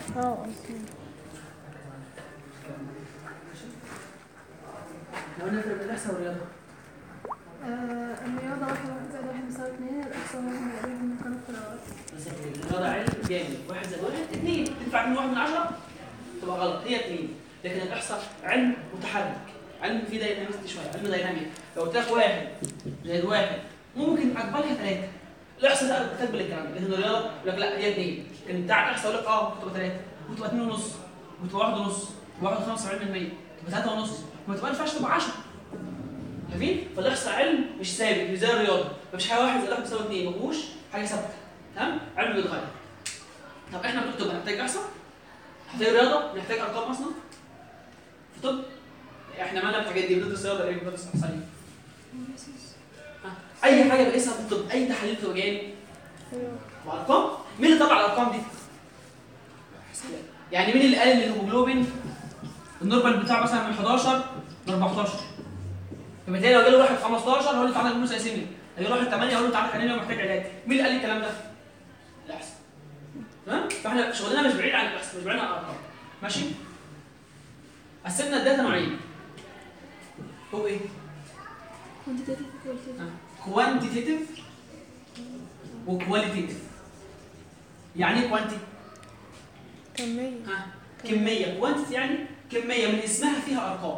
اه اوكي لو نفرق بين الاحصاء والرياضه آه، الرياضة واحد واحد زائد واحد يساوي اتنين الإحصاء واحد من قريب من كان القراءات بالظبط كده. الرياضه علم جامد واحد زائد واحد اثنين تنفع من واحد من عشره تبقى غلط هي اثنين لكن الاحصاء علم متحرك علم فيه دايناميك شويه علم دايناميك لو قلت لك واحد زائد واحد ممكن اقبلها ثلاثه الاحصاء ده بتقبل الكلام ده لكن الرياضه يقول لك لا هي اثنين لكن بتاع الاحصاء يقول لك اه ممكن تبقى ثلاثه ممكن تبقى اثنين ونص ممكن تبقى واحد ونص واحد 75% تبقى ثلاثه ونص ما تبقى ينفعش تبقى 10 فاهمين؟ فالاحصاء علم مش ثابت مش زي الرياضه مفيش حاجه واحد زائد واحد بيساوي اثنين ما فيهوش حاجه ثابته تمام؟ علم بيتغير طب احنا في طب هنحتاج احصاء؟ نحتاج رياضه؟ نحتاج ارقام اصلا؟ في طب احنا مالنا الحاجات دي بندرس رياضه ايه بندرس احصائيه ها؟ اي حاجه بقيسها في الطب اي تحاليل بتبقى جايه وارقام مين اللي طلع الارقام دي؟ يعني مين اللي قال ان الهيموجلوبين النورمال بتاعه مثلا من 11 ل 14 فبالتالي لو جاله واحد 15 هقول له انت عندك جلوكوز اسيميا هيجي واحد 8 هقول له انت عندك انيميا ومحتاج علاج مين اللي قال لي الكلام ده؟ الاحسن تمام فاحنا شغلنا مش بعيد عن الاحسن مش بعيد عن الارقام ماشي قسمنا الداتا نوعين هو ايه؟ quantitative qualitative كوانتيتيف وكواليتيف يعني ايه كوانتي؟ كمية ها كميه كوانتيتي يعني كميه من اسمها فيها ارقام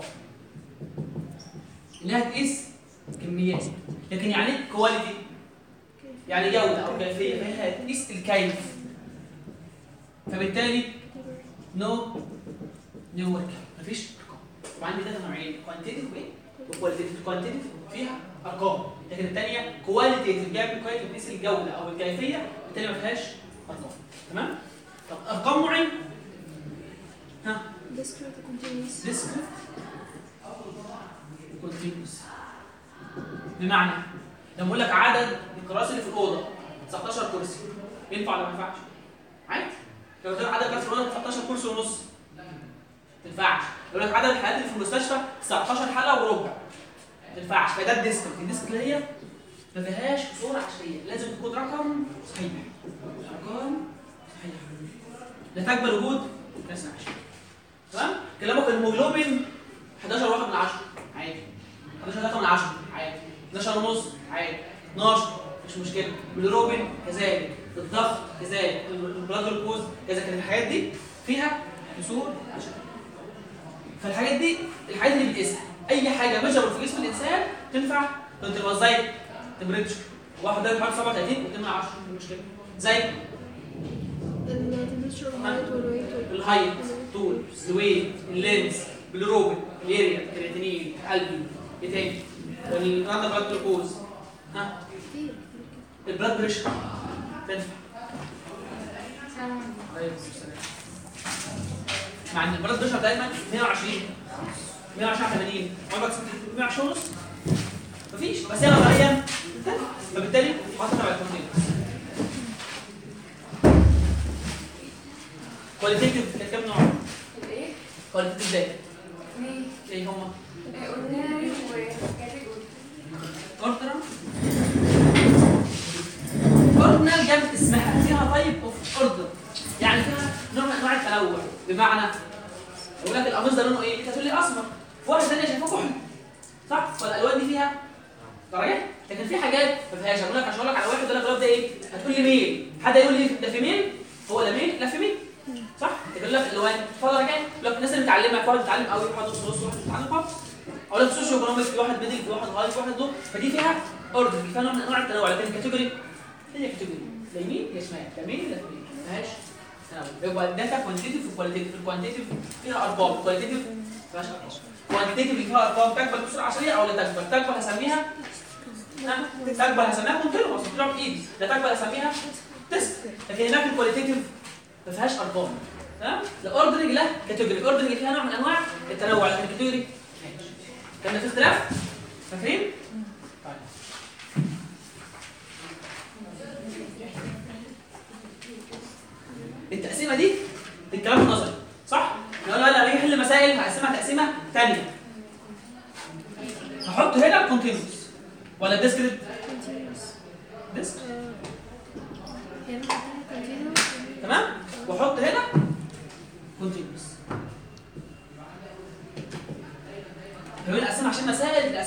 انها تقيس كميات لكن يعني ايه كواليتي يعني جوده او كيفيه فهي تقيس الكيف فبالتالي نو نو ورك مفيش ارقام وعندي داتا نوعين كوانتيتيف وايه وكواليتيف الكوانتيتيف فيها ارقام لكن الثانيه كواليتيف جايه من كواليتيف بتقيس الجوده او الكيفيه الثانيه ما فيهاش ارقام تمام طب ارقام معين ها discrete continuous discrete continuous بمعنى لما اقول لك عدد الكراسي اللي في الاوضه 19 كرسي ينفع ولا ما ينفعش؟ عادي لو قلت لك عدد الكراسي في الاوضه 19 كرسي ونص ما تنفعش يقول لك عدد الحالات اللي في المستشفى 19 حاله وربع ما تنفعش فده الديسكت الديسكت اللي هي ما فيهاش كسور عشريه لازم تكون رقم صحيح ارقام صحيحه لا تقبل وجود كسر عشريه تمام كلامك الهيموجلوبين 11 واحد من 10 عادي 11 3 من 10 عادي 12 ونص عادي 12 مش مشكله بالروبين كذلك الضغط كذلك البلاد جلوكوز كذلك الحاجات دي فيها كسور عشان فالحاجات دي الحاجات اللي بتقيسها اي حاجه ميجر في جسم الانسان تنفع تبقى زي تمبريتشر واحد ده بحوالي 37 2 من 10 مش مشكله زي التمبريتشر والهايت والويت الهايت طول الويت اللينس بالروبين الاريا الكرياتينين قلبي ايه تاني الراندم بلاد جلوكوز ها كتير البلاد بريشر تنفع عليكم السلام. مع ان البلاد بريشر دايما 120 120 على 80 عمرك 120 ونص مفيش بس هي نظريا تنفع. فبالتالي حاطط على الكونتين كواليتيف كانت كام نوع؟ الايه؟ كواليتيف داتا مين؟ ايه هما؟ اوردينري وكاتيجوري اوردر اوردر جنب اسمها فيها تايب اوف اوردر يعني فيها نوع من انواع التنوع بمعنى يقول لك القميص ده لونه ايه؟ انت تقول لي اسمر في واحد ثانيه شايفاه كحلي صح؟ فالالوان دي فيها درجات لكن في حاجات ما فيهاش اقول لك عشان اقول لك على واحد يقول لك الواد ده ايه؟ هتقول لي ميل حد يقول لي ده في ميل هو لا ميل لا في ميل صح؟ يقول لك الالوان في درجات يقول لك الناس اللي متعلمه في واحد متعلم قوي واحد نص نص واحد مش متعلم خالص اقول لك سوشيو ايكونوميك في واحد ميدل في واحد هاي في واحد لو فدي فيها اوردر فيها نوع من انواع التنوع لكن الكاتيجوري هي كاتيجوري لا يمين لا شمال لا يمين لا يمين ما فيهاش تنوع يبقى الداتا كوانتيتيف وكواليتيف الكوانتيتيف فيها ارقام كواليتيف ما فيهاش ارقام كوانتيتيف اللي فيها ارقام تكبر بسرعه عشريه او لا تكبر تكبر هسميها ها؟ تكبر هسميها كونتينوس بتضرب بايدي لا تكبر هسميها تيست لكن هناك الكواليتيف ما فيهاش ارقام تمام الاوردرنج له كاتيجوري الاوردرنج فيها نوع من انواع التنوع لكن الكاتيجوري كان في اختلاف فاكرين طيب. التقسيمه دي الكلام النظري صح لو انا لما اجي احل مسائل هقسمها تقسيمه ثانيه هحط هنا الكونتينوس ولا ديسكريت continuous ديسك آه، يعني continuous تمام واحط هنا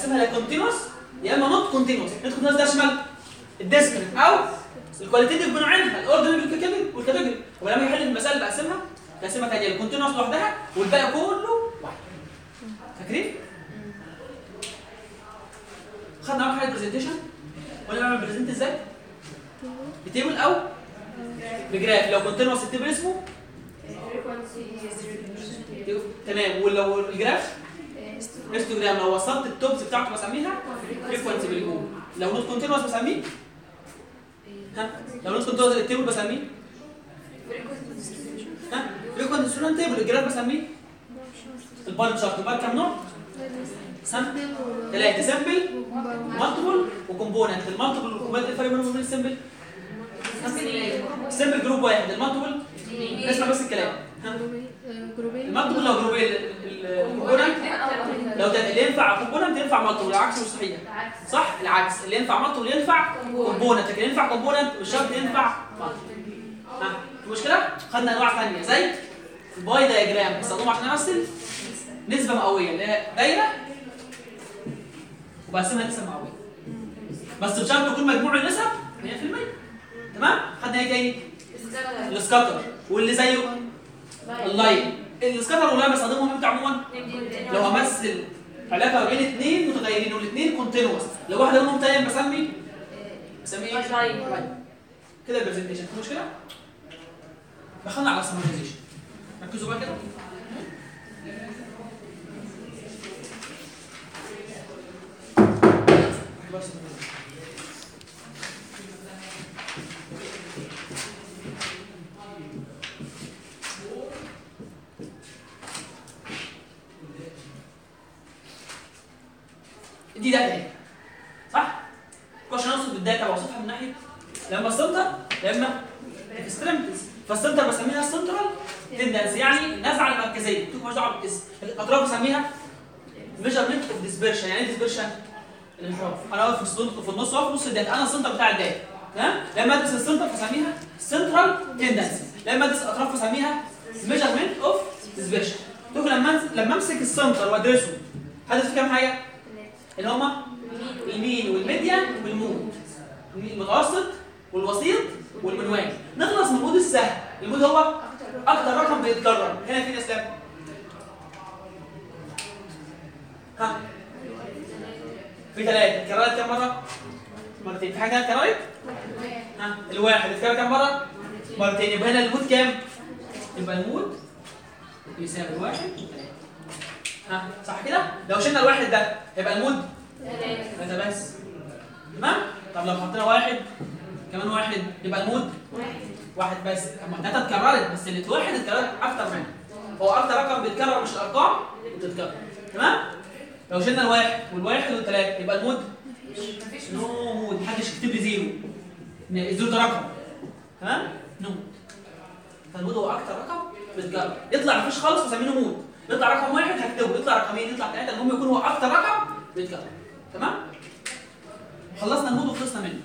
اقسمها يا كونتينوس يا اما نوت كونتينوس نوت كونتينوس ده يشمل الديسكريت او الكواليتيف بنوعينها الاوردر والكاتيجوري ولما يحل المسائل بقسمها بقسمها تانية الكونتينوس لوحدها والباقي كله واحد فاكرين؟ خدنا اول حاجه برزنتيشن قلنا نعمل برزنت ازاي؟ بتيبل او بجراف لو كونتينوس التيبل اسمه تمام ولو الجراف هيستوجرام لو وصلت التوبس بتاعته بسميها فريكونسي بالجول لو نوت كونتينوس بسميه ها لو نوت كونتينوس التيبل بسميه ها فريكونسي ستودنت تيبل الجراف بسميه البار تشارت البار كام نوع؟ سامبل ثلاثه سامبل مالتيبل وكومبوننت المالتيبل والكومبوننت الفرق بينهم وبين السامبل السامبل جروب واحد المالتيبل اسمع بس الكلام ها جروبين المالتيبل لو جروبين الكومبوننت لو ده اللي ينفع كومبوننت ينفع مالتيبل العكس مستحيل صح العكس اللي ينفع مالتيبل ينفع كومبوننت لكن ينفع كومبوننت مش شرط ينفع multiple. ها في مشكله خدنا انواع ثانيه زي الباي دايجرام بستخدمه عشان امثل نسبه مئويه اللي هي دايره وبقسمها نسب مئويه بس بشرط يكون مجموع النسب 100% تمام خدنا ايه تاني السكاتر واللي زيه اللاين السكاتر واللاين بستخدمهم امتى عموما لو همثل علاقه بين اثنين متغيرين والاثنين كونتينوس لو واحده منهم تايم بسمي بسميه ايه؟ لاين كده البرزنتيشن في مشكله؟ دخلنا على السمرايزيشن ركزوا بقى كده بس دي داتا اهي صح؟ عشان اوصف بالداتا بوصفها من ناحيه لما السنتر لما اكستريمتيز فالسنتر بسميها سنترال تندنس يعني النزعه المركزيه انتوا مالوش دعوه بالاسم الاطراف بسميها ميجرمنت اوف ديسبرشن يعني ايه ديسبرشن؟ الانحراف انا واقف في السنتر في النص واقف في نص الداتا انا السنتر بتاع الداتا تمام لما ادرس السنتر فسميها سنترال تندنسي لما ادرس الاطراف فسميها ميجرمنت اوف ديسبرشن شوف لما أمس- لما امسك السنتر وادرسه هدرس فيه كام حاجه؟ اللي هما المين والميديان والمود المتوسط والوسيط والمنوال نخلص من المود السهل المود هو اكتر رقم بيتكرر هنا فين يا اسلام ها في ثلاثة اتكررت كم مرة؟ مرتين في حاجة اتكررت؟ ها الواحد اتكرر كم مرة؟ مرتين يبقى هنا المود كام؟ يبقى المود يساوي واحد وثلاثة ها صح كده؟ لو شلنا الواحد ده يبقى المود ثلاثة بس تمام؟ طب لو حطينا واحد كمان واحد يبقى المود واحد بس طب ما الثلاثة اتكررت بس اللي واحد اتكررت أكتر منها هو أكتر رقم بيتكرر مش الأرقام بتتكرر تمام؟ لو شلنا الواحد والواحد والثلاثة يبقى المود نو مود محدش يكتب لي زيرو إن الزيرو ده رقم تمام؟ نو مود فالمود هو أكتر رقم بيتكرر يطلع مفيش خالص فسمينه مود يطلع رقم واحد هكتبه يطلع رقمين يطلع ثلاثة المهم يكون هو أكتر رقم بيتكرر تمام؟ خلصنا المود وخلصنا منه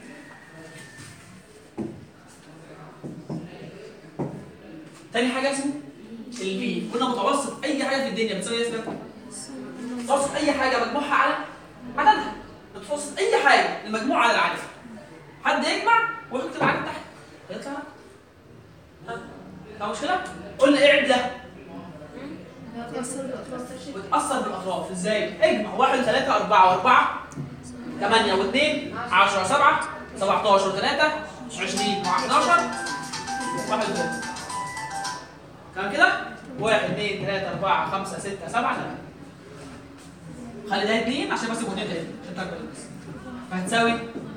تاني حاجة اسمه المين قلنا متوسط أي حاجة في الدنيا بتساوي ايه اسمها؟ متوسط أي حاجة مجموعها على عددها متوسط أي حاجة المجموع على العدد حد يجمع ويحط العدد تحت هيطلع ها؟ فاهم مشكلة؟ قلنا ايه عد ده؟ بتأثر بالأطراف بتأثر بالأطراف ازاي؟ اجمع واحد ثلاثة أربعة وأربعة ثمانية واثنين عشرة سبعة سبعتاشر ثلاثة عشرين مع 11 واحد وثلاثة تمام كده؟ واحد اثنين ثلاثة أربعة خمسة ستة سبعة ثمانية خلي ده اثنين عشان بس يكون تاني عشان تاكل بس فهتساوي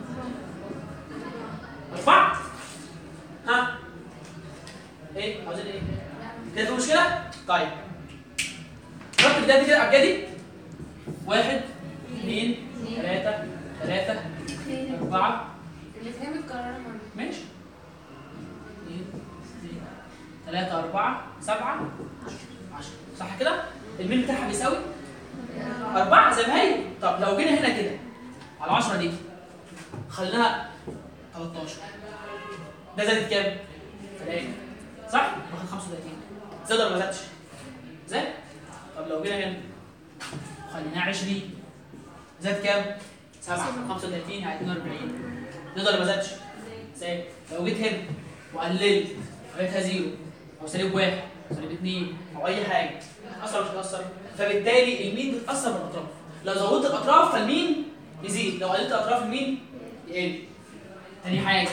أربعة ها؟ ايه؟ عاوزين ايه؟ كده في مشكلة؟ طيب رتب الداتا كده أبجدي واحد اثنين ثلاثة ثلاثة أربعة الاثنين متكررين مرة ماشي اثنين اثنين ثلاثة أربعة سبعة عشرة صح كده؟ الميل بتاعها بيساوي أربعة زي ما هي طب لو جينا هنا كده على 10 دي خليناها 13 ده زادت كام؟ 3 صح؟ واخد 35 زاد ولا ما زادش؟ زاد؟ طب لو جينا هنا خليناها 20 زاد كام؟ 7 35 يعني 42 نقدر ولا ما زادش؟ زاد لو جيت هنا وقللت خليتها زيرو او سالب واحد او سالب اثنين او اي حاجه اثر مش هتاثر فبالتالي المين بتاثر بالاطراف لو زودت الاطراف فالمين يزيد لو قللت اطراف المين يقل تاني حاجه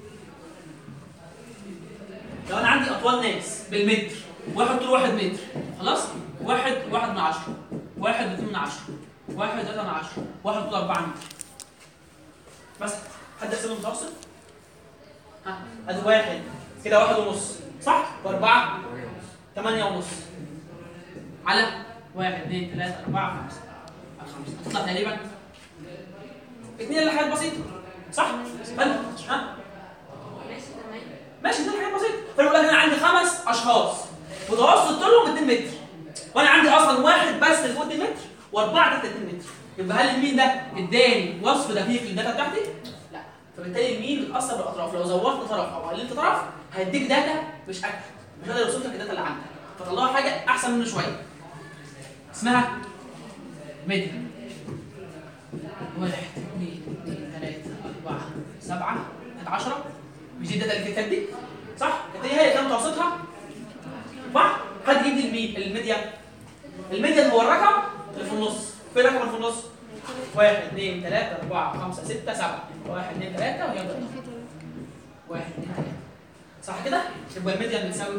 لو انا عندي اطوال ناس بالمتر واحد طول واحد متر خلاص واحد واحد من عشرة واحد اتنين من عشرة واحد تلاتة من عشرة واحد طول أربعة متر بس حد يحسب المتوسط؟ ها ادي واحد كده واحد ونص صح؟ وأربعة تمانية ونص على واحد اثنين ثلاثة أربعة خمسة على خمسة هتطلع تقريبا اتنين اللي حاجات بسيطة صح؟ حلو ها؟ ماشي تمام ماشي دي حاجات بسيطه فانا بقول لك انا عندي خمس اشخاص متوسط طولهم 2 متر وانا عندي اصلا واحد بس اللي فوق 2 متر واربعه تحت 2 متر يبقى هل المين ده اداني وصف دقيق للداتا بتاعتي؟ لا فبالتالي المين بتاثر بالاطراف لو زودت طرف او قللت طرف هيديك داتا مش اكتر مش هقدر اوصف لك الداتا اللي عندك فطلعوا حاجه احسن منه شويه اسمها ميديا واحد اثنين اثنين ثلاثة أربعة سبعة كانت 10 مش دي الداتا اللي كانت دي صح؟ كانت هي هي كام متوسطها؟ صح؟ حد يجيب لي المي- الميديان الميديان هو الرقم اللي في النص فين الرقم اللي في النص؟ واحد اثنين ثلاثة أربعة خمسة ستة سبعة واحد اثنين ثلاثة ويلا واحد اثنين ثلاثة صح كده؟ يبقى الميديان بتساوي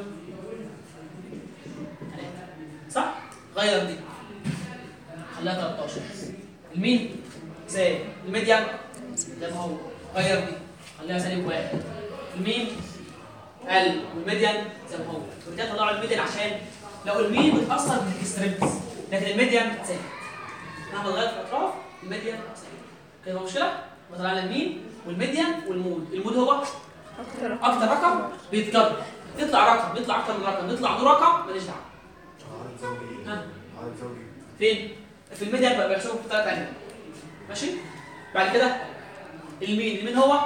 ثلاثة صح؟ غير دي خليها 13 المين؟ زي الميديان زي ما هو غير دي خليها سالب واحد المين قل والميديان زي ما هو وبالتالي طلعوا الميديان عشان لو المين بتاثر بالاكستريمز لكن الميديان ثابت مهما اتغير في الاطراف الميديان ثابت كده مشكله وطلعنا المين والميديان والمود المود هو اكتر اكتر رقم بيتكرر يطلع رقم بيطلع اكتر من رقم يطلع له رقم ماليش دعوه عدد زوجي ها. عدد زوجي فين؟ في الميديان بقى بيحسبوا بطريقه ثانيه ماشي؟ بعد كده المين المين هو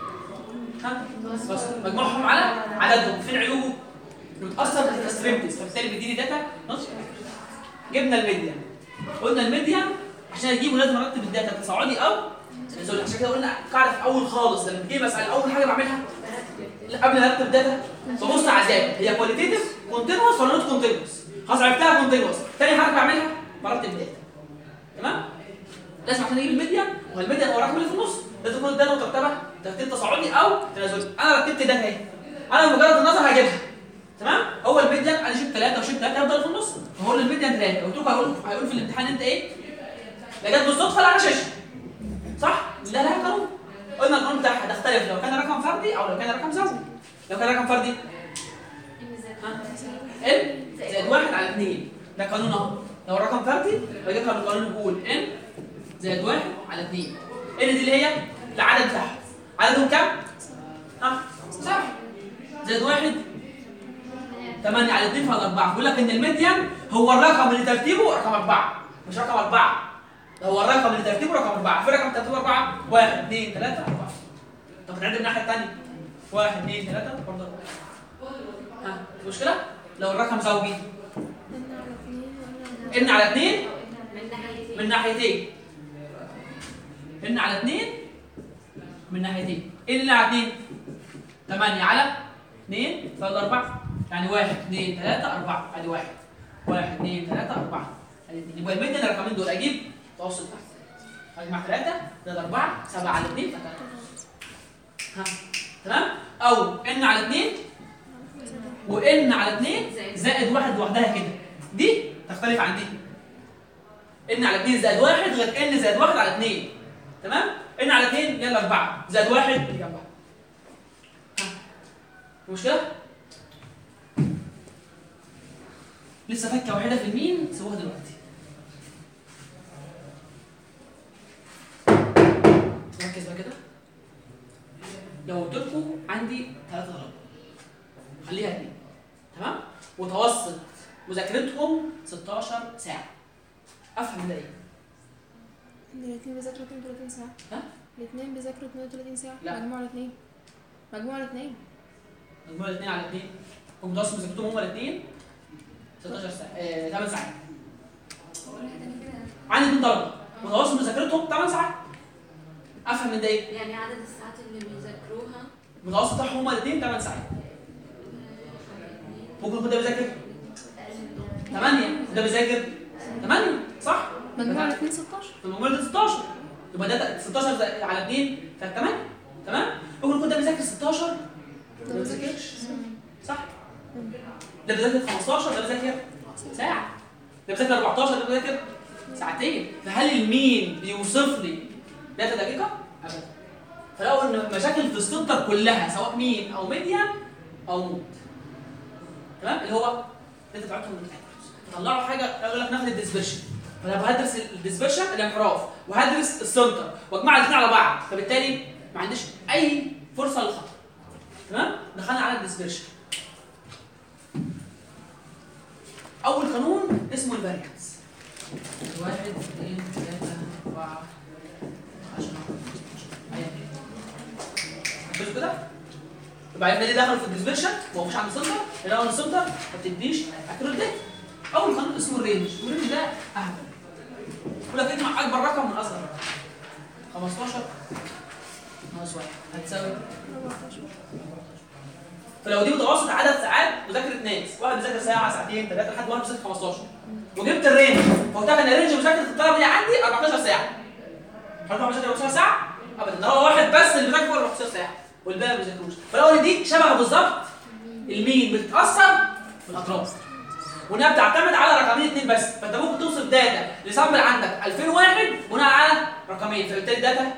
ها بس مجموعهم على عددهم فين عيوبه؟ إنه بتاثر بالاكستريمتيز فبالتالي بيديني داتا نص جبنا الميديان قلنا الميديان عشان اجيبه لازم ارتب الداتا تصاعدي او تنازلي عشان كده قلنا قاعده في اول خالص لما تجي مساله اول حاجه بعملها لا، قبل ما ارتب داتا ببص على الداتا هي كواليتيتيف كونتينوس ولا نوت كونتينوس خلاص عرفتها كونتينوس تاني حاجه بعملها برتب الداتا تمام لازم عشان اجيب الميديان والميديان هو الرقم اللي في النص لازم تكون الداتا مترتبه ترتيب تصاعدي او تنازلي انا رتبت داتا اهي انا مجرد النظر هجيبها تمام هو الميديان انا شفت ثلاثه وشفت ثلاثه هيفضل في النص فهو الميديان ثلاثه قلت لكم هيقول هيقول في الامتحان انت ايه؟ لا جت بالصدفه لا على شاشه صح؟ لا لها قانون قلنا القانون بتاعها تختلف لو كان رقم فردي او لو كان رقم زوجي لو كان رقم فردي ها؟ ال زائد واحد على اثنين ده قانون اهو لو الرقم فردي بجيبها بالقانون بيقول ان زائد واحد على اثنين ان دي اللي هي العدد بتاعهم عددهم كام؟ ها؟ سبعة زائد واحد 8 على 2 فعلى 4 بيقول لك ان الميديان هو الرقم اللي ترتيبه رقم 4 مش رقم 4 ده هو الرقم اللي ترتيبه رقم 4 في رقم ترتيبه 4 1 2 3 4 طب نعد من الناحيه الثانيه 1 2 3 برضه 4 ها في مشكله لو الرقم زوجي ان على 2 من ناحيتين من ناحيتين ان على 2 من ناحيتين ايه اللي على 2 8 على 2 فاضل 4 يعني 1 2 3 4 ادي 1 1 2 3 4 ادي 2 يبقى الميديان الرقمين دول اجيب متوسط تحت اجمع 3 ده 4 7 على 2 ف ها تمام او ان على 2 وان على 2 زائد 1 لوحدها كده دي تختلف عن دي ان على 2 زائد 1 غير ان زائد 1 على 2 تمام ان على 2 يلا 4 زائد 1 يبقى 4 ها في مشكله لسه فكه واحده في المين سووها دلوقتي ركز بقى كده لو قلت لكم عندي ثلاثة ضرب خليها اثنين تمام متوسط مذاكرتهم 16 ساعة افهم ده ايه؟ الاثنين بيذاكروا 32 ساعة ها؟ الاثنين بيذاكروا 32 ساعة لا. مجموع الاثنين مجموع الاثنين مجموع الاثنين على الاثنين هم متوسط مذاكرتهم هما الاثنين 16 ساعة آه 8 ساعات عندي اثنين طلبة متوسط مذاكرتهم 8 ساعات افهم من ده ايه؟ يعني عدد الساعات اللي بيذاكروها المتوسط بتاعهم هما الاثنين 8 ساعات ممكن يكون ده بيذاكر 8 وده بيذاكر 8 صح؟ مجموع الاثنين 16 في المجموع ده 16 يبقى ده 16 زائد- على 2 كانت 8 تمام؟ ممكن يكون ده بيذاكر 16 ده ما بيذاكرش صح؟ ده بيذاكر 15 ده بيذاكر ساعة ده بيذاكر 14 ده بيذاكر ساعتين فهل المين بيوصف لي داتا دقيقة؟ أبدا فلو ان مشاكل في السنتر كلها سواء مين او ميديان او مود تمام اللي هو داتا بتاعتهم من طلعوا حاجه يقول لك ناخد الديسبرشن فانا هدرس الديسبرشن الانحراف وهدرس السنتر واجمع الاثنين على بعض فبالتالي ما عنديش اي فرصه للخطا تمام دخلنا على الديسبرشن اول قانون اسمه الفاريانس واحد اثنين ثلاثة أربعة عشرة أيا كان ركزوا كده يبقى عرفنا ليه دخلوا في الديسبرشن وهو مش عند سنتر لان هو السنتر ما بتديش اكيوريت داتا اول قانون اسمه الرينج والرينج ده اهبل يقول لك اجمع اكبر رقم من اصغر رقم 15 ناقص واحد هتساوي 14 فلو دي متوسط عدد ساعات مذاكره ناس واحد بيذاكر ساعه ساعتين ثلاثه لحد واحد بيذاكر 15 وجبت الرينج فقلت لك ان الرينج مذاكره الطلبه دي عندي 14 ساعه هل هو بيذاكر 14 ساعه؟ ابدا ده هو واحد بس اللي بيذاكر 14 ساعه والباقي ما بيذاكروش فلو ان دي شبه بالظبط المين بتتاثر بالاطراف وانها بتعتمد على رقمين اثنين بس فانت ممكن توصف داتا لسامبل عندك 2001 بناء على رقمين فبالتالي داتا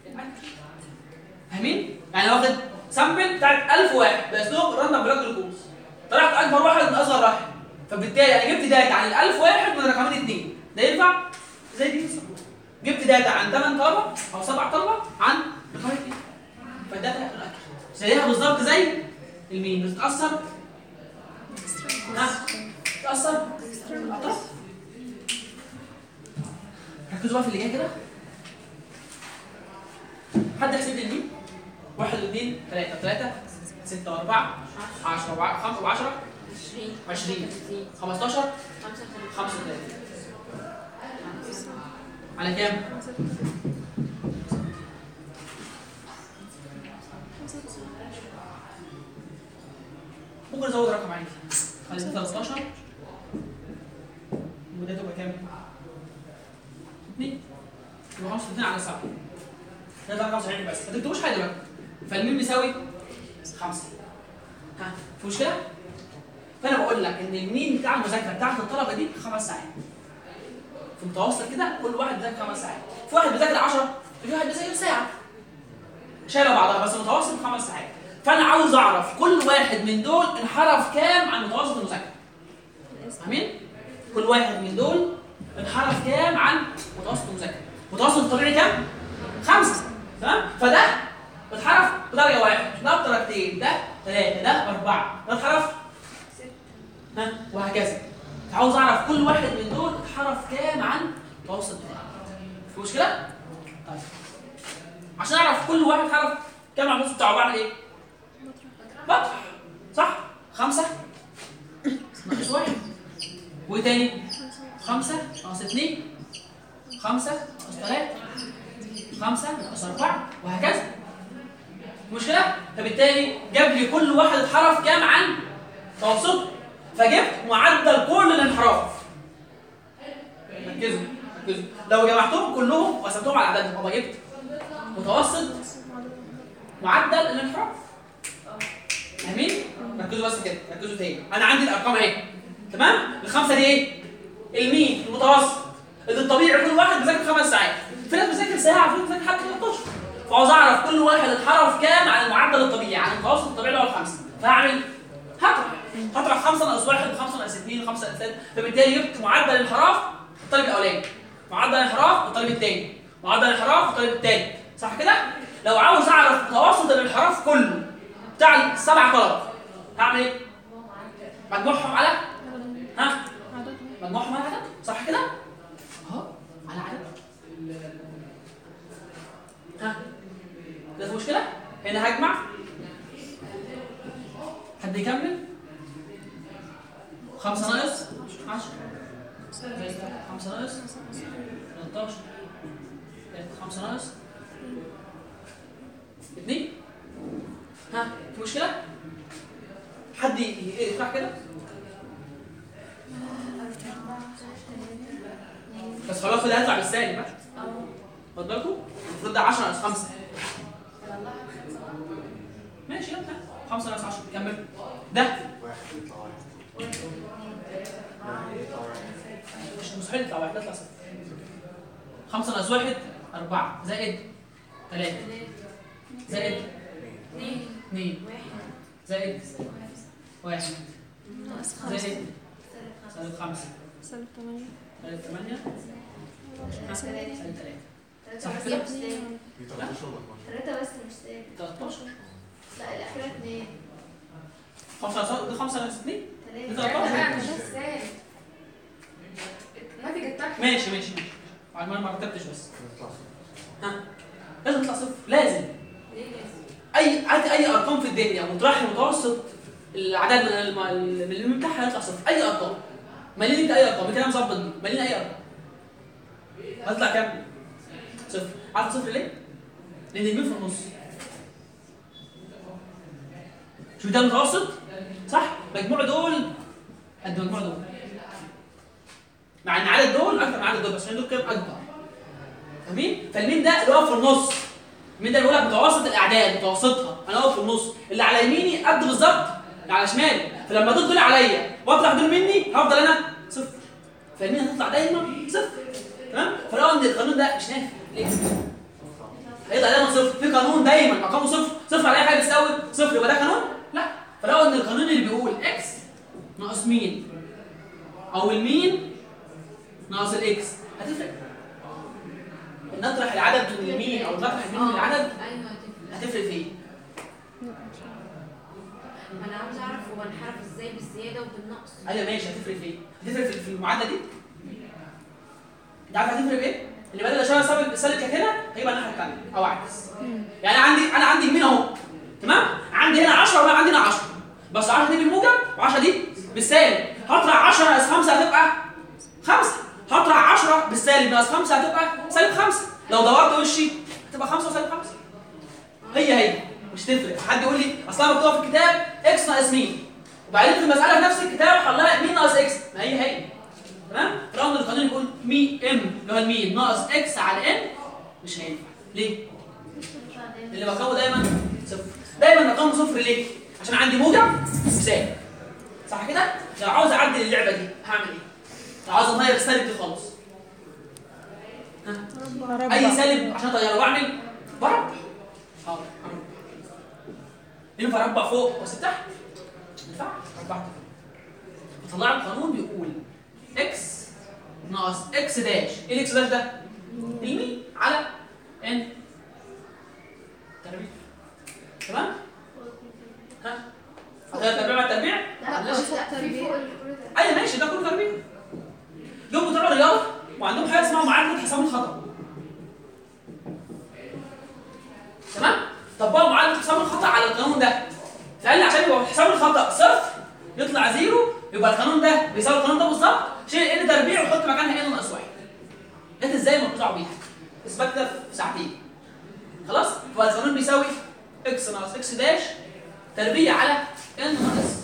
فاهمين؟ يعني أنا واخد سامبل بتاعت 1000 واحد باسلوب راندوم بلاك جلوكوز طلعت اكبر واحد من اصغر واحد فبالتالي انا جبت داتا عن ال 1000 واحد من رقمين اثنين ده ينفع؟ زي دي بالظبط. جبت داتا عن 8 طلبه او 7 طلبه عن رقمين اثنين فالداتا هتكون اكتر زيها بالظبط زي المين بتتاثر ها بتتاثر بالاطراف ركزوا بقى في اللي جاي كده حد يحسب لي المين واحد واثنين ثلاثة ثلاثة ستة وأربعة عشرة وع- خمسة وعشرة 20 عشرين 30 خمستاشر 35 خمسة وثلاثين على كام؟ ممكن نزود رقم عادي خلينا 13 وده تبقى كام؟ 2 يبقى 35 على 7 ده ده 75 بس ما تكتبوش حاجه دلوقتي فالمين بيساوي 5 ها في مشكله؟ فانا بقول لك ان المين بتاع المذاكره بتاعت الطلبه دي خمس ساعات في متوسط كده كل واحد بيذاكر خمس ساعات في واحد بيذاكر 10 في واحد بيذاكر ساعه شايله بعضها بس متوسط خمس ساعات فانا عاوز اعرف كل واحد من دول انحرف كام عن متوسط المذاكره فاهمين كل واحد من دول انحرف كام عن متوسط المذاكره متوسط الطبيعي كام خمسة تمام فده اتحرف بدرجه واحد ده بدرجتين ده ثلاثه ده اربعه ده اتحرف ها وهكذا عاوز اعرف كل واحد من دول اتحرف كام عن متوسط بتاعي في مشكله طيب عشان اعرف كل واحد اتحرف كام عن المتوسط بتاعه بعمل ايه بطرح صح خمسة ناقص واحد وايه تاني خمسة ناقص اتنين خمسة ناقص تلاتة خمسة ناقص أربعة وهكذا مشكلة؟ فبالتالي جاب لي كل واحد اتحرف كام عن توسطه فجبت معدل كل الانحراف ركزوا ركزوا لو جمعتهم كلهم وقسمتهم على عددهم ابقى جبت متوسط معدل الانحراف فاهمين؟ ركزوا بس كده ركزوا تاني انا عندي الارقام اهي تمام؟ الخمسه دي ايه؟ المين المتوسط اللي الطبيعي كل واحد بيذاكر خمس ساعات في ناس بتذاكر ساعه في ناس بتذاكر حتى 13 فعاوز اعرف كل واحد اتحرف كام عن المعدل الطبيعي عن المتوسط الطبيعي اللي هو الخمسه فهعمل هطرح هطرح خمسه ناقص واحد وخمسه ناقص اثنين وخمسه ناقص ثلاثه فبالتالي جبت معدل الانحراف الطالب الاولاني معدل الانحراف الطالب الثاني معدل الانحراف الطالب الثالث صح كده؟ لو عاوز اعرف متوسط الانحراف كله بتاع السبع طلبه هعمل ايه؟ مجموعهم على ها عددهم مجموعهم على عدد صح كده؟ اهو على عدد ها ده في مشكلة؟ هنا هجمع حد يكمل؟ خمسة ناقص 10 خمسة ناقص 13 خمسة ناقص اتنين ها في مشكلة؟ حد ي- ي- يطرح كده؟ بس خلاص ده هيطلع بالسالب بقى خد بالكم المفروض ده 10 ناقص 5 ماشي يلا 5 ناقص 10 كمل ده واحد يطلع واحد واحد يطلع واحد مش مستحيل يطلع واحد يطلع صفر 5 ناقص 1 4 زائد 3 زائد اثنين 2 واحد زائد 1 ناقص خمسة زائد سالب خمسة سالب 5 سالب تمانية سالب 8 ثلاثة سالب 3 صح ثلاثة كده؟ بس مش سالب في 13 ولا 12 ثلاثة بس مش سالب 13 لا الأخيرة اثنين 5 ناقص 5 ناقص 2 ثلاثة ثلاثة. لا مش سالب ناتج الطرح ماشي ماشي ماشي على ما ما كتبتش بس يطلع صفر ها لازم يطلع صفر لازم ليه لازم؟ اي عادي اي ارقام في الدنيا مطرح متوسط العدد من الم... من الميم بتاعها هيطلع صفر اي ارقام مالين انت اي ارقام كده مظبط دي مالين اي ارقام هتطلع كام؟ صفر عارف صفر ليه؟ لان الميم في النص شوف ده متوسط صح؟ مجموع دول قد مجموع دول مع ان عدد دول اكتر من عدد دول بس عشان دول كام اكبر فاهمين؟ فالميم ده اللي هو في النص مين ده بيقول لك متوسط الاعداد متوسطها انا واقف في النص اللي على يميني قد بالظبط اللي على شمالي فلما دول دول عليا واطلع دول مني هفضل انا صفر فالمين هتطلع دايما صفر تمام فلو ان القانون ده مش نافع ليه؟ هيطلع دايما صفر في قانون دايما مقامه صفر صفر على اي حاجه بتساوي صفر يبقى ده قانون لا فلو ان القانون اللي بيقول اكس ناقص مين او المين ناقص الاكس هتفرق نطرح العدد من اليمين او نطرح المين من العدد ايوه هتفرق هتفرق في ايه؟ ما انا عاوز اعرف هو انحرف ازاي بالزيادة وبالنقص ايوه ماشي هتفرق في ايه؟ هتفرق في- في المعادله دي؟ انت عارف هتفرق في ايه؟ اللي بدل اشاره سالب سالب كانت هنا هيبقى الناحيه الثانيه او عكس يعني عندي انا عندي يمين اهو تمام؟ عندي هنا 10 ولا عندي هنا 10 بس 10 دي بالموجب و10 دي بالسالب هطرح 10 ناقص 5 هتبقى 5 هطرح 10 بالسالب ناقص 5 هتبقى سالب 5 لو دورت وشي هتبقى 5 وسالب 5 هي هي مش تفرق حد يقول لي اصلها مكتوبه في الكتاب اكس ناقص مين وبعدين في المساله في نفس الكتاب حلها مين ناقص اكس ما هي هي تمام رغم ان القانون يقول مي ام اللي هو المين ناقص اكس على ان مش هينفع ليه اللي مقامه دايما صفر دايما مقامه صفر ليه عشان عندي موجب وسالب صح كده لو عاوز اعدل اللعبه دي هعمل ايه لو عاوز اغير السالب دي خالص ها اي سالب عشان اغيره بعمل بربع حاضر هربع. ينفع اربع فوق بس تحت ينفع ربعت طلع القانون بيقول اكس ناقص اكس داش ايه الاكس داش ده المين على ان تربيع تمام ها هتغير تربيع مع التربيع لا لا، فوق لا في تربيع. فوق كل ده ايوه ماشي ده كله تربيع يوم بتوع الرياضه وعندهم حاجه اسمها معادله حساب الخطا تمام طبقوا معادله حساب الخطا على القانون ده فقال لي عشان يبقى حساب الخطا صفر يطلع زيرو يبقى القانون ده بيساوي القانون ده بالظبط شيل ان تربيع وحط مكانها ان ناقص واحد انت ازاي ما بتطلعوا بيها اثبات ده في ساعتين خلاص فالقانون بيساوي اكس ناقص اكس داش تربيع على ان ناقص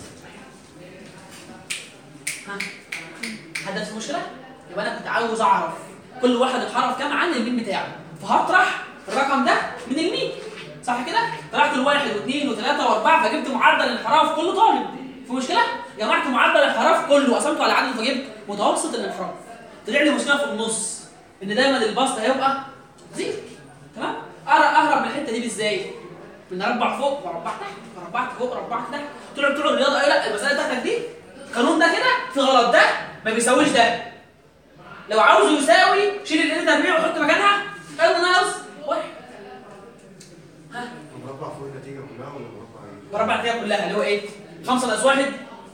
ها حد في مشكله يبقى انا كنت عاوز اعرف كل واحد انحرف كام عن المين بتاعه فهطرح الرقم ده من المين صح كده طلعت الواحد واثنين وثلاثه واربعه فجبت معدل الانحراف كل طالب في مشكله جمعت معدل الانحراف كله وقسمته على عدد فجبت متوسط الانحراف طلع لي مشكله في النص ان دايما البسط هيبقى زيرو تمام أهرب- اهرب من الحته دي ازاي من اربع فوق واربع تحت وربعت فوق وربعت تحت طلع بتوع الرياضه قالوا لا المساله بتاعتك دي القانون ده كده في غلط ده ما بيساويش ده لو عاوزه يساوي شيل الان تربيع وحط مكانها ان ناقص واحد ها مربع فوق النتيجة كلها ولا مربع ايه؟ بربع النتيجه كلها اللي هو ايه 5 ناقص 1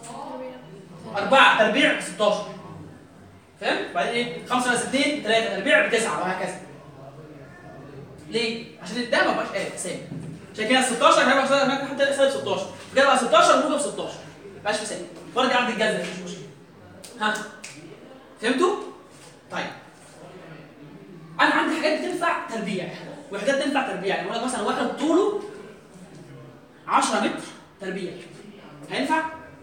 4 تربيع 16 فاهم بعدين ايه 5 ناقص 2 3 تربيع بتسعة وهكذا ليه عشان ده ما بقاش ايه سالب عشان كده 16 هيبقى سالب هناك حتى سالب 16 كده بقى 16 موجب 16 ما بقاش في سالب برضه عند الجذر مش مشكله ها فهمتوا طيب انا عندي حاجه حاجات بتنفع تربيع وحاجات تنفع تربيع يعني يقول لك مثلا واحد طوله 10 متر تربيع هينفع؟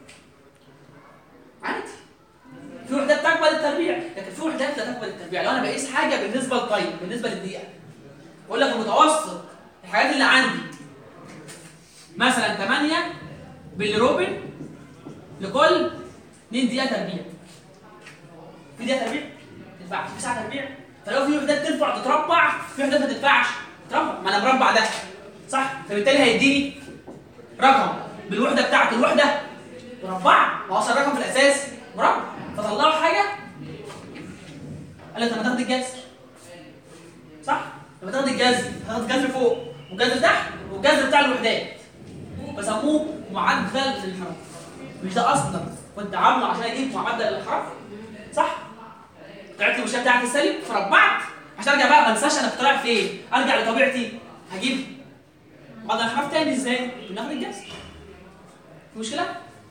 عادي في وحدات تقبل التربيع لكن في وحدات لا تقبل التربيع لو انا بقيس حاجه بالنسبه للطيب بالنسبه للدقيقه بقول لك المتوسط الحاجات اللي عندي مثلا 8 بالروبن لكل 2 دقيقه تربيع في دقيقه تربيع ما تنفعش في ساعه تربيع فلو في وحدات تنفع تتربع في وحدات ما تنفعش تتربع ما انا مربع ده صح فبالتالي هيديني رقم بالوحده بتاعت الوحده مربع ما هو اصلا الرقم في الاساس مربع فطلعوا حاجه قال لك لما تاخد الجذر صح لما تاخد الجذر هتاخد الجذر فوق والجذر تحت والجذر بتاع الوحدات بسموه معدل الانحراف مش ده اصلا كنت عامله عشان اجيب معدل الانحراف صح طلعت المشكله بتاعتي السالب فربعت عشان ارجع بقى ما انساش انا كنت رايح فين ارجع لطبيعتي هجيب معدل الانحراف تاني ازاي بناخد الجذر في مشكله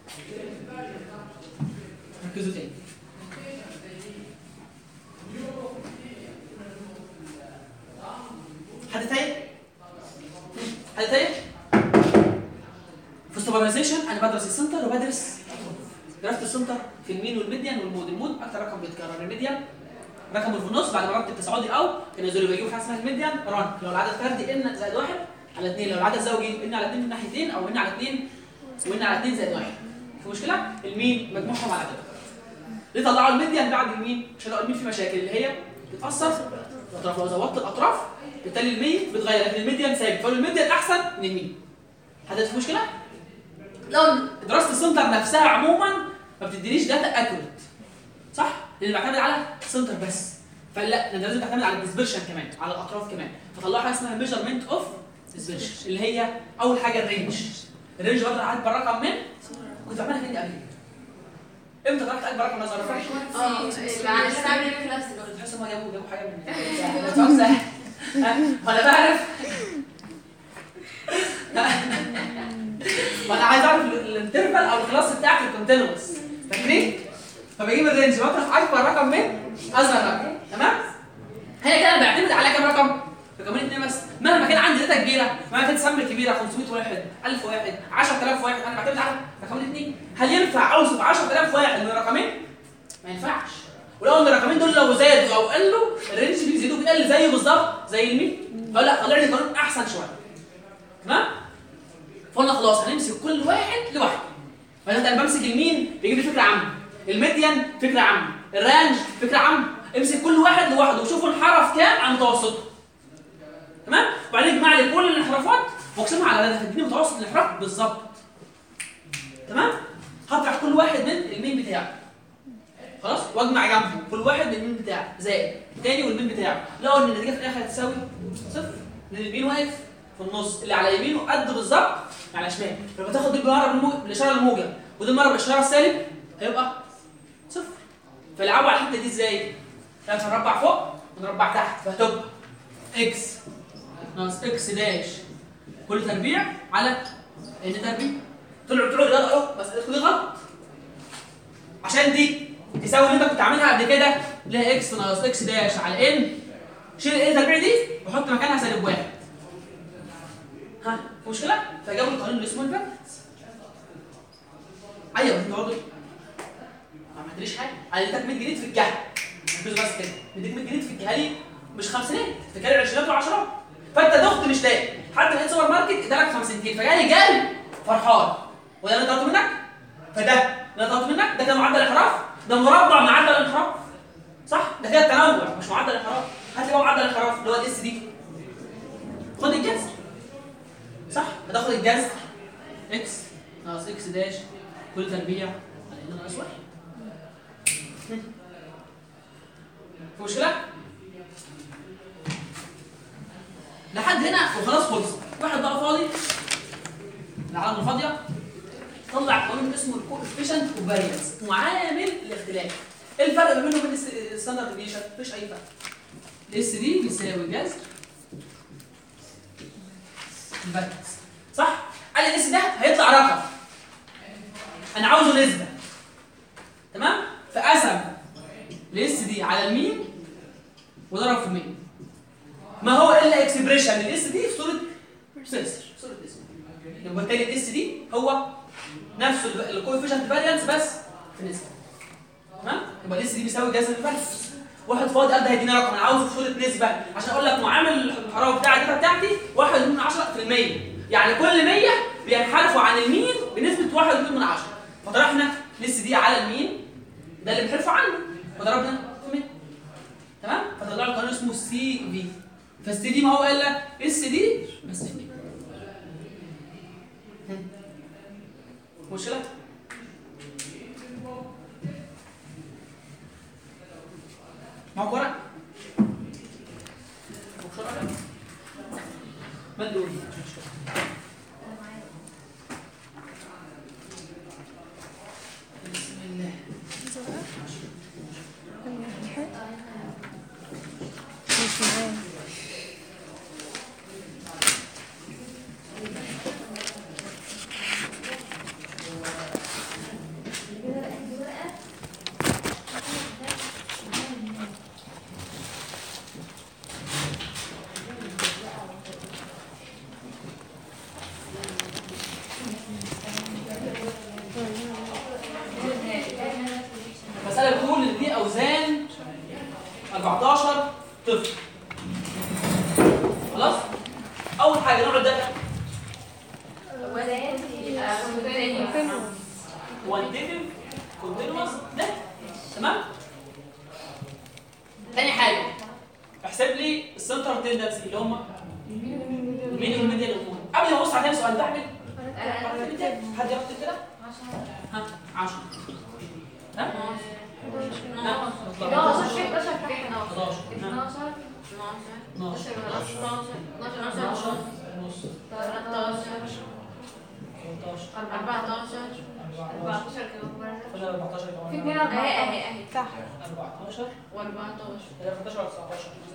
ركزوا تاني حد تاني؟ حد تاني؟ في السوبرمايزيشن انا بدرس السنتر وبدرس درست السنتر في المين والميديان والمود المود اكتر رقم بيتكرر الميديان رقم في النص بعد ما ربط التصاعدي او كانوا ينزلوا بيجيبوا حاجه اسمها الميديان ران لو العدد فردي ان زائد واحد على اثنين لو العدد زوجي ان على اثنين من ناحيتين او ان على اثنين وان على اثنين زائد واحد في مشكله المين مجموعهم على كده ليه طلعوا الميديان بعد المين عشان لو المين في مشاكل اللي هي بتتاثر الاطراف لو زودت الاطراف بالتالي المين بتغير لكن الميديان ثابت فالميديان احسن من المين حدث في مشكله لو دراسه السنتر نفسها عموما ما بتدينيش داتا اكوريت صح لان بعتمد على السنتر بس فلا ده لازم تعتمد على الديسبرشن كمان على الاطراف كمان فطلعوا حاجه اسمها ميجرمنت اوف ديسبرشن اللي هي اول حاجه الرينج الرينج بقدر اعد بالرقم من كنت بعملها فين قبل كده امتى طلعت اكبر رقم نظر اه مع السامي كلاس تحس ان هم جابوا جابوا حاجه من سؤال سهل ها؟ وانا بعرف وانا عايز اعرف ال- الانترفال او الكلاس بتاعت الكونتينوس فاكرين؟ فبجيب الرينج بطرح اكبر رقم من اصغر رقم تمام؟ هنا كده انا بعتمد على كام رقم؟ رقمين اتنين بس مهما كان عندي داتا كبيره مهما كانت سامبل كبيره 500 واحد 1000 واحد 10000 واحد انا بعتمد على رقمين اتنين هل ينفع اوصف 10000 واحد من رقمين؟ ما ينفعش ولو ان الرقمين دول لو زادوا او قلوا الرينج بيزيدوا بيقل زيه بالظبط زي المين فلا طلع لي قانون احسن شويه تمام فقلنا خلاص هنمسك كل واحد لوحده فانا انا بمسك المين بيجيب لي فكره عامه الميديان فكره عامه الرانج فكره عامه امسك كل واحد لوحده وشوفوا انحرف كام عن متوسطه تمام وبعدين اجمع لي كل الانحرافات واقسمها على ده هتديني متوسط الانحراف بالظبط تمام هطرح كل واحد من المين بتاعه خلاص واجمع جنبه كل واحد من المين بتاعه زائد التاني والمين بتاعه لو ان النتيجه في الاخر هتساوي صفر لان المين واقف في النص اللي على يمينه قد بالظبط على شمال فلما تاخد دي بالمره بالمو- بالاشاره الموجب ودي المره بالاشاره السالب هيبقى صفر فالعبوا على الحته دي ازاي؟ ثلاثة نربع فوق ونربع تحت فهتبقى اكس ناقص اكس داش كل تربيع على ان تربيع طلعوا طلعوا يلا اهو بس دي غلط عشان دي تساوي اللي انت كنت عاملها قبل كده اللي هي اكس ناقص اكس داش على ان شيل الايه تربيع دي وحط مكانها سالب واحد ها في مشكله فجابوا القانون اللي اسمه البالانس ايوه انت برضه ما عملتليش حاجه انا اديتك 100 جنيه في الجهل ركزوا بس كده اديتك 100 جنيه في الجهالي مش خمسينات تتكلم عشرينات وعشرات فانت دخت مش لاقي حتى لقيت سوبر ماركت ادالك خمسينتين فجالي جري فرحان وده اللي طلبته منك فده اللي طلبته منك ده كان معدل انحراف ده مربع معدل انحراف صح ده كده تنوع مش معدل انحراف هات لي بقى معدل انحراف اللي هو الاس دي خد الجذر صح هتاخد الجذر اكس ناقص اكس داش كل تربيع على ان ناقص واحد في مشكله؟ لحد هنا وخلاص خلص واحد بقى فاضي العلامه فاضيه طلع قانون اسمه الكوفيشنت كوفاريانس معامل الاختلاف ايه الفرق ما بينه وبين الستاندرد ديفيشن؟ مفيش اي فرق الاس دي بيساوي جذر الفاريانس صح؟ قال لي الاس ده هيطلع رقم انا عاوزه نسبه تمام؟ فقسم الاس دي على المين وضرب في المين ما هو الا اكسبريشن للاس دي في صوره سنسر صوره اسم يبقى بالتالي الاس دي هو نفس الكوفيشنت فاريانس بس في نسبه تمام يبقى الاس دي بيساوي جذر الفاريانس واحد فاضي قال ده هيديني رقم انا عاوزه في صوره نسبه عشان اقول لك معامل الحراره بتاع الداتا بتاعتي 1 من 10% يعني كل 100 بينحرفوا عن المين بنسبه 1 من 10 فطرحنا الاس دي على المين ده اللي بنحرفوا عنه وضربنا في 100 تمام فطلع له قانون اسمه سي في فالسي دي ما هو الا اس دي بس في 100 مشكله معك ورق؟ معك ورق؟ ما تقول بسم الله مش معايا المسألة بتقول إن دي أوزان 14 طفل خلاص؟ أول حاجة نوع الدفع وزن يبقى مختلف كوانتيتيف كونتينوس ده تمام؟ تاني حاجة احسب لي السنترال تندنسي اللي هم مين والميديا الأمور قبل ما أبص على تاني سؤال ده أعمل حد يكتب كده؟ ها 10 ها؟ ها؟ 11 11 11 ها؟ 12 12 ونص 13 كده 14 في كمان اتنين اهي اهي اهي 14 و14 13 ولا 19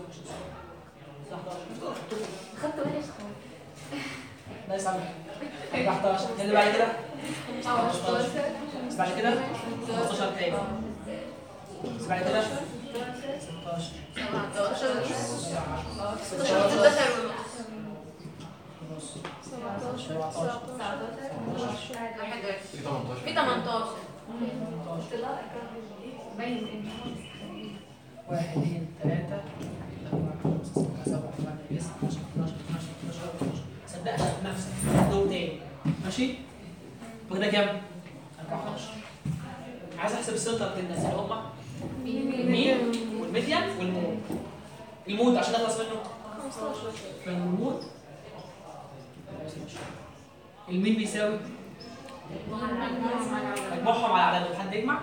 19 خدت بالي ده يسمع 14 اللي بعد كده 15 بس بعد كده 15 تاني بس بعد كده 16 17 16 16 ونص 17 17 في 18 واحد اثنين ثلاثة أربعة خمسة ستة سبعة ثمانية تسعة 10 12 13 14 صدقش نفسك دول تاني ماشي؟ وكده كام؟ 14 عايز احسب السنتر الناس اللي هم المين والميديان والمود المود عشان اخلص منه 15 فالمود المين بيساوي مجموعهم على عددهم حد يجمع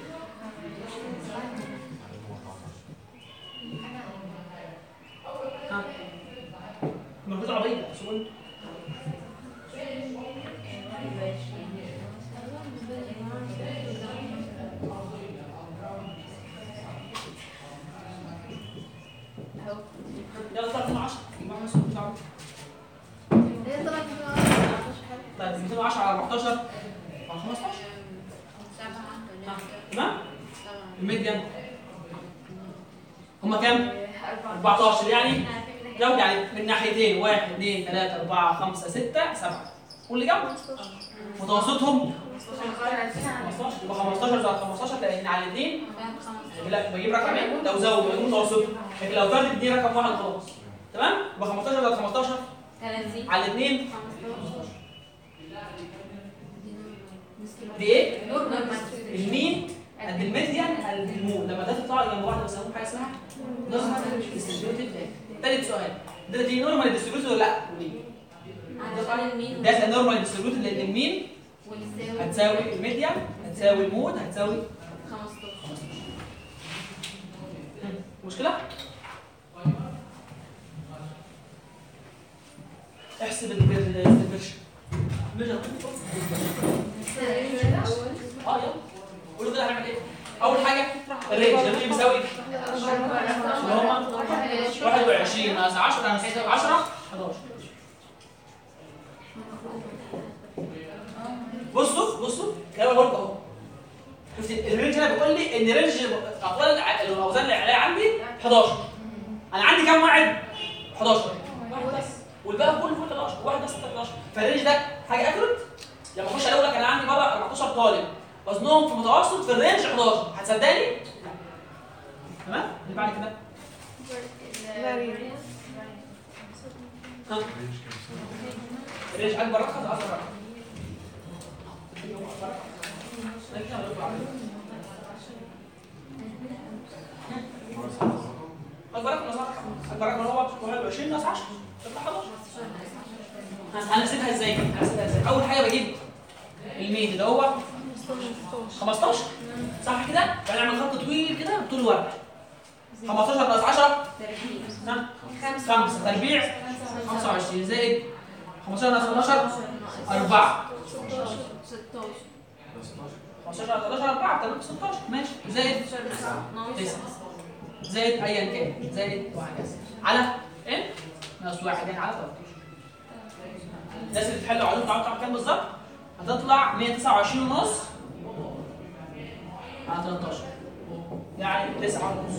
ها المفروض عربية سؤال يلا طلعت من 10 يبقى احنا سؤال بتاعه هي طلعت من 14 حاجة طيب 210 على 14 على 15 تمام الميديان هما كام 14 يعني جاوب يعني من ناحيتين 1 2 3 4 5 6 7 واللي جنبه 15 متوسطهم 15 يبقى 15 زائد 15 لان على الاثنين لا بجيب رقمين لو زود بجيب متوسطهم لكن لو فرد اديني رقم واحد خلاص تمام يبقى 15 زائد 15 على الاثنين دي ايه؟ المين قد الميديان قد المود لما ده تطلع جنب واحده بيسموها حاجه اسمها نورمال ديستريبيوتد تالت سؤال ده دي نورمال ديستريبيوتد ولا لا؟ وليه؟ ده نورمال ديستريبيوتد لان المين هتساوي الميديان هتساوي المود هتساوي مشكله؟ احسب الديستريبيوشن اه يلا قولوا كده هنعمل ايه؟ اول حاجه الرينج الرينج بيساوي اللي هما 21 ناقص 10 ناقص 10 11 بصوا بصوا كلام بقول اهو شفت الرينج هنا بيقول لي ان رينج اطوال الع- الاوزان اللي عليها عندي 11 انا عندي كام واحد؟ 11 واحد بس والباقي كله فوق 11 واحد بس 11 فالرينج ده حاجه اكيوريت لما اخش اقول لك انا عندي بره 14 طالب وزنهم في متوسط في الرينج 11 هتصدقني؟ تمام؟ اللي بعد كده ها الرينج اكبر رقم ولا اصغر رقم؟ اكبر رقم ولا اصغر رقم؟ اكبر رقم اللي هو 21 ناقص 10 تطلع 11 هنحسبها ازاي؟ هنحسبها ازاي؟ اول حاجه بجيب الميل اللي هو 15 صح كده؟ بنعمل خط طويل كده بطول الورق 15 ناقص 10 نعم 5 تربيع 25 زائد 15 ناقص 11 4 15 ناقص 11 4 تمام 16 ماشي زائد 9 زائد ايا كان زائد وهكذا على ان ناقص 1 يعني على 13 الناس اللي بتحلوا علوم تعرفوا كام بالظبط هتطلع 129 ونص على 13 يعني 9 ونص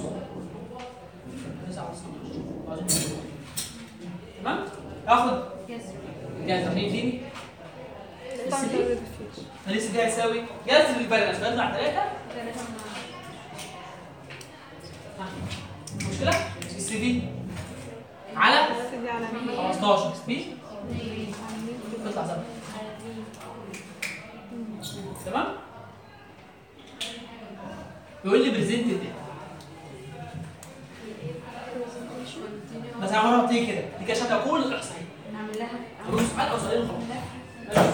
9 ونص تمام هاخد جذر مين دي السي دي فلسه دي هتساوي جذر البالانس بيطلع 3 مشكله السي دي على 15 دي تطلع 7 تمام يقول لي بريزنت ده بس انا مره بتيجي كده دي كده شكل كل الاحصائيات نعمل لها هنقول سؤال او سؤالين وخلاص ماشي.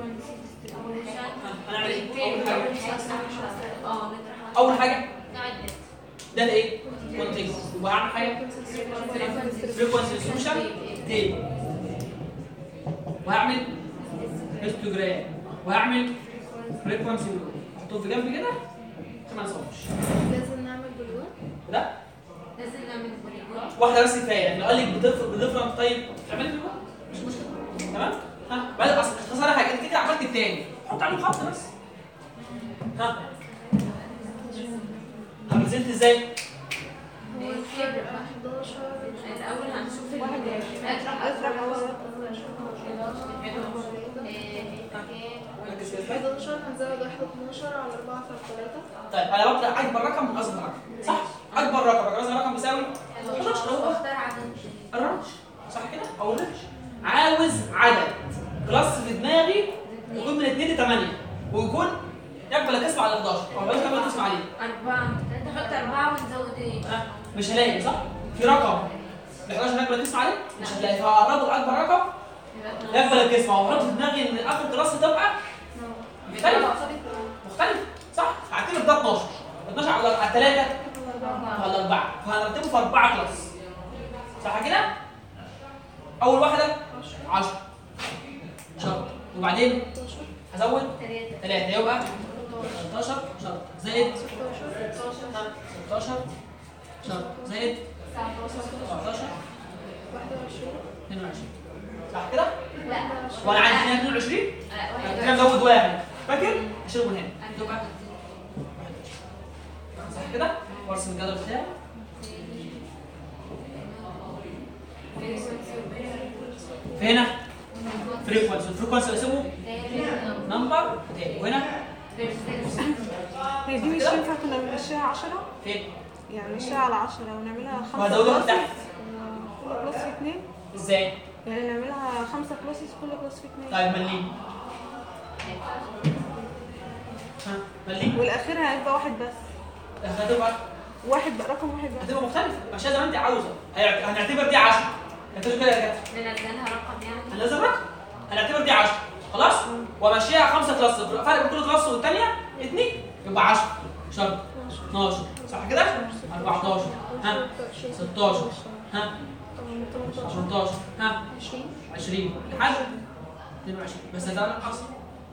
هنعمل ايه اول حاجه اه اول حاجه ده الايه كونتكست وهعمل حاجه فريكونسي ريزولوشن تيبل وهعمل هيستوجرام وهعمل فريكونسي احطهم في جنب كده عشان ما انساهمش لازم نعمل بلوان ده لازم نعمل بوليجون واحده بس كفايه يعني لو قال لك بتفرق بديفرنت طيب تعملي في مش مشكله تمام ها بعد اصل اختصار حاجه انت كده عملت التاني حط عليه خط بس ها هبريزنت ازاي؟ هو هيبقى 11 الاول هنشوف ال- اطرح اطرح اول رقم 11 هنزود 1 12 على 4 في 3 طيب انا ببدا اكبر رقم من اصغر رقم صح؟ اكبر رقم اكبر رقم بيساوي 11 هو اختار عدد الرانش صح كده؟ او الرانش عاوز عدد كلاس في دماغي يكون من 2 ل 8 ويكون يقبل القسم على 11 او يقبل القسم عليه أربعة انت حط أربعة ونزود ايه؟ ها؟ مش هلاقي صح؟ في رقم ال 11 يقبل القسم عليه مش هتلاقي فهقربه لاكبر رقم يقبل القسم او احط في دماغي ان اخر كلاس تبقى مختلفه مختلف صح؟ هعتبر ده 12 12 على على 3 ولا 4 فهنرتبه في 4 كلاس صح كده؟ اول واحده 10 شرط وبعدين هزود 3 يبقى 13 شرط زائد 16 شرط زائد 19 22 صح كده؟ لا وانا عندي هنا 22 لا كده نزود واحد فاكر؟ اشيله من هنا تبقى صح كده؟ وارسم الجدول بتاعي في هنا فريكونسي الفريكونسي اسمه نمبر تاني وهنا هي دي مش ينفع كنا بنمشيها 10 فين؟ يعني نمشيها على 10 ونعملها 5 وهزودهم تحت كل كلاس في 2 ازاي؟ يعني نعملها 5 كلاسز كل كلاس في 2 طيب مليه ها مليه والاخير هيبقى واحد بس هتبقى واحد بقى رقم واحد بس هتبقى مختلفة مش زي ما انت عاوزة هي- هنعتبر دي 10 هنعتبر كده يا كابتن ننزلها رقم يعني هننزل رقم هنعتبر دي 10 خلاص وامشيها خمسه كلاس فرق بين كل كلاس والثانيه 2 يبقى 10 شرط 12 صح كده 14 ها 16 ها 18 ها 20 لحد 22 بس ده انا اصلا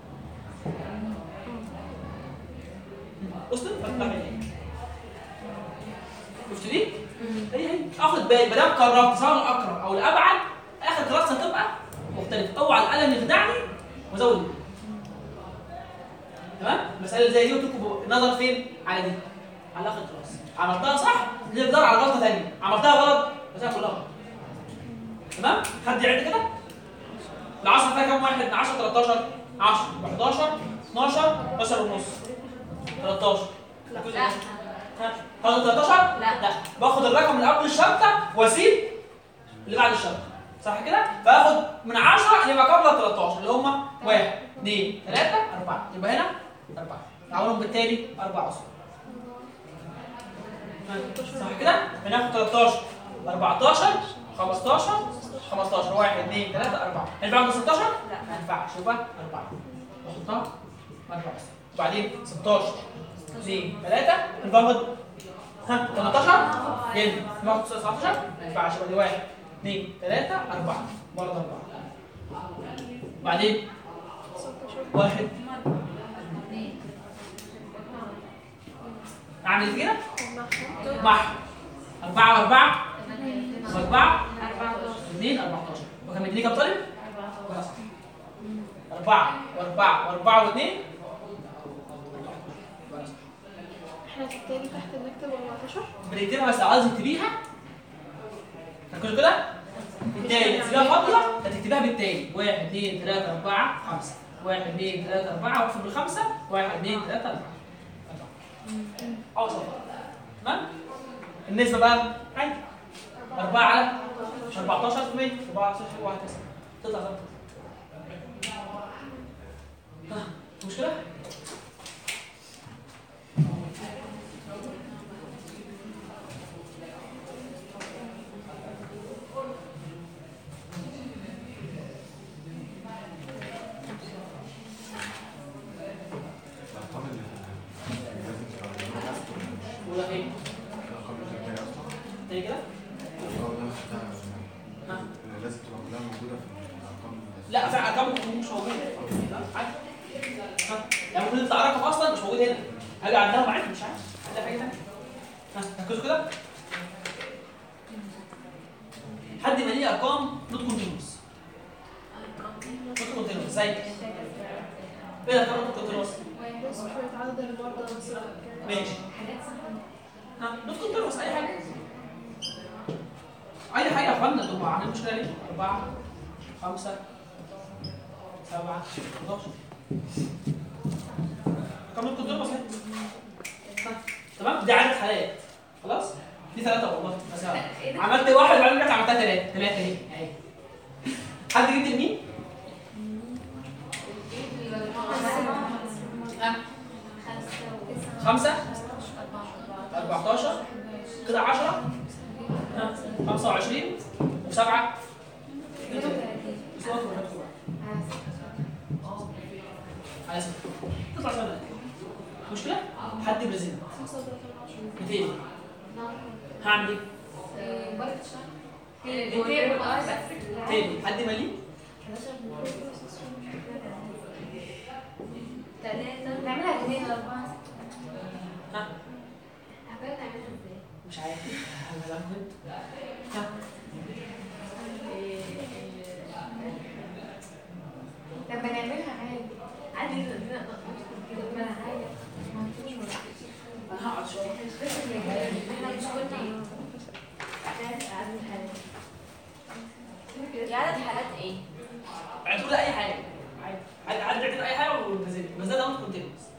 وصلت فتح شفت دي؟ هي هي اخد بالي ما دام قربت سواء الاقرب او الابعد اخر كلاس هتبقى مختلف اوعى القلم يخدعني وازود دي. تمام مساله زي دي وتكتب نظر فين على دي على اخر كلاس عملتها صح تقدر على غلطه ثانيه عملتها غلط مساله كلها غلط تمام حد يعد كده ال 10 فيها كام واحد 10 13 10 11 12 12 ونص 13 لا ها هاخد 13 لا. لا باخد الرقم اللي قبل الشرطه واسيب اللي بعد الشرطه صح كده فاخد من 10 يبقى قبل 13 اللي هم 1 2 3 4 يبقى هنا 4 اعملهم بالتالي 4 اصفار صح كده بناخد 13 14 15 15 1 2 3 4 ينفع 16 لا. ما ينفعش يبقى 4 بحطها 4 وبعدين 16 2 3 باخد ها 18 ينفع باخد 19 ما ينفعش يبقى دي 1 2 3 4 برضه 4 بعدين 1 اعمل كده محو 4 4 4 2 14 وكان مديني كام طالب؟ أربعة وأربعة وأربعة واثنين احنا في التاني تحت بنكتب 14 بنكتبها بس عايز تكتبيها ركزوا كده التاني تسيبها فاضية هتكتبها بالتاني واحد اثنين ثلاثة أربعة خمسة واحد اثنين ثلاثة أربعة واقفل بالخمسة واحد اثنين ثلاثة أربعة أوصل تمام النسبة بقى عادي أربعة على 14 في 100 4 0 1 9 تطلع زي ما تطلع. ها، مشكلة؟ الأرقام اللي لازم تبقى ولا إيه؟ الأرقام اللي جاية أصلا تاني كده؟ اه ده مش بتاع ها؟ لازم تبقى كلها موجودة في الأرقام اللي- لا في ارقام مش موجوده لا، عادي ها يعني ممكن يطلع رقم اصلا مش موجود هنا هاجي عندها عادي مش عارف عندها حاجه ثانيه ها ركزوا كده حد ما ليه ارقام نوت كونتينوس نوت كونتينوس زي ايه ارقام نوت كونتينوس بس شوية عدد المرضى صفر ماشي ها نوت كونتينوس اي حاجه اي حاجه يا اخوانا انتوا عاملين مشكله ليه؟ اربعه خمسه سبعه 11 كم نوت كونتينوس اهي ها، تمام دي عدد حالات خلاص دي ثلاثه والله بس يلا. عملت واحد بعدين رجعت عملتها ثلاثه ثلاثه اهي اهي حد جبت لمين؟ ها خمسه 14 كده 10 ها 25 وسبعه على ستة تطلع سنة مشكلة؟ حد بريزنت 200 هعمل ايه؟ تاني حد مالي؟ نعملها اثنين أربعة ها حبايب نعملها ازاي؟ مش عارف انا زمان كنت ها طب ما نعملها عادي عادي ندخل كده بمعنى حاجة ما فيش مشكلة انا هقعد شوية احنا مش قلنا ايه؟ عدد عدد حالات يا عدد حالات ايه؟ اعتبر اي حاجة عادي عادي عادي اعتبر اي حاجة وبريزنت بس ده داون كونتينوس